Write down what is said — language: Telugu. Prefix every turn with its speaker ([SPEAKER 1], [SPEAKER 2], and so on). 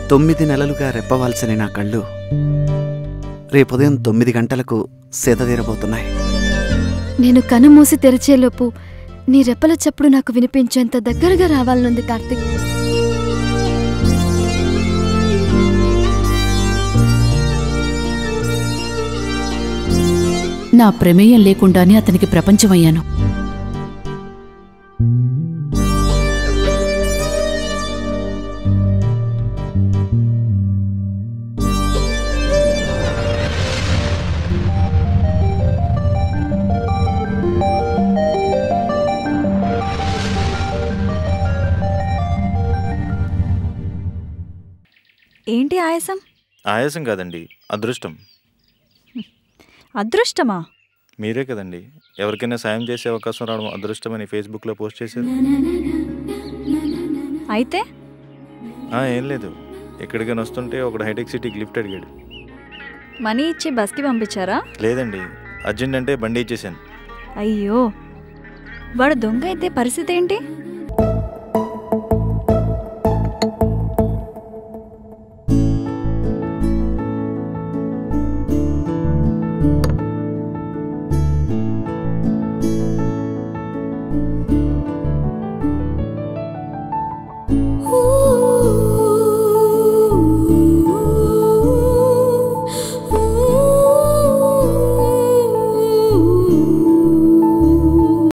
[SPEAKER 1] తొమ్మిది నెలలుగా రెప్పవాల్సిన నా కళ్ళు రేపు ఉదయం తొమ్మిది గంటలకు సేదతీరబోతున్నాయి
[SPEAKER 2] నేను కను మూసి తెరిచేలోపు నీ రెప్పల చప్పుడు నాకు వినిపించేంత దగ్గరగా రావాలనుంది కార్తిక్
[SPEAKER 3] నా ప్రమేయం లేకుండానే అతనికి ప్రపంచమయ్యాను
[SPEAKER 4] ఏంటి ఆయాసం
[SPEAKER 5] ఆయాసం కాదండి అదృష్టం
[SPEAKER 4] అదృష్టమా
[SPEAKER 5] మీరే కదండి ఎవరికైనా సాయం చేసే అవకాశం రావడం అదృష్టమని ఫేస్బుక్లో పోస్ట్ చేశారు
[SPEAKER 4] అయితే
[SPEAKER 5] ఆ, ఏం లేదు ఎక్కడికైనా వస్తుంటే ఒకడు హైటెక్ సిటీకి లిఫ్ట్ అడిగాడు
[SPEAKER 4] మనీ ఇచ్చి బస్కి పంపించారా
[SPEAKER 5] లేదండి అర్జెంట్ అంటే బండి ఇచ్చేసాను
[SPEAKER 4] అయ్యో వాడు దొంగ అయితే పరిస్థితి ఏంటి